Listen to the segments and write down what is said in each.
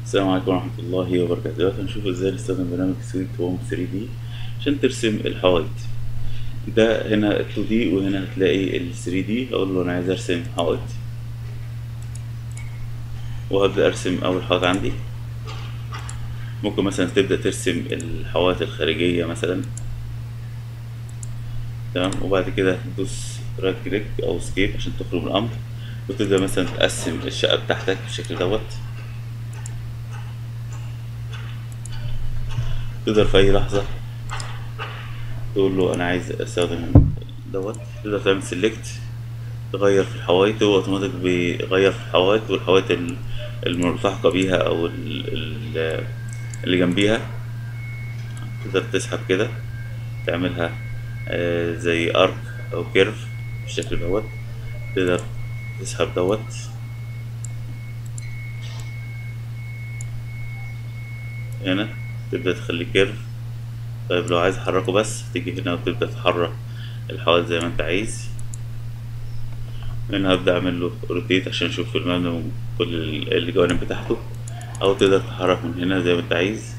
السلام عليكم ورحمة الله وبركاته دلوقتي هنشوف ازاي نستخدم برنامج سويت هوم 3 دي عشان ترسم الحوايط ده هنا ال 2 دي وهنا هتلاقي ال 3 دي اقول له انا عايز ارسم حائط وهبدأ ارسم اول حائط عندي ممكن مثلا تبدأ ترسم الحوائط الخارجية مثلا تمام وبعد كده تدوس رايت كليك او سكيب عشان تخرج من الامر وتبدأ مثلا تقسم الشقة بتاعتك بالشكل دوت تقدر في أي لحظة تقول له أنا عايز أستخدم دوت تقدر تعمل سيلكت تغير في الحوايط هو أوتوماتيك بيغير في الحوايط والحوايط الملتحقة بيها أو اللي جنبيها تقدر تسحب كده تعملها زي أرك أو كيرف بالشكل دوت تقدر تسحب دوت هنا تبدأ تخليه كيرف طيب لو عايز احركه بس تيجي هنا وتبدأ تحرك الحوائط زي ما انت عايز هنا هبدأ اعمل له روتيت عشان اشوف المبنى من كل الجوانب بتاعته او تقدر تحرك من هنا زي ما انت عايز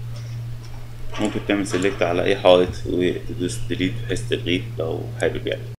ممكن تعمل سيلكت على اي حائط وتدوس ديليت بحيث تلغيه لو حابب يعني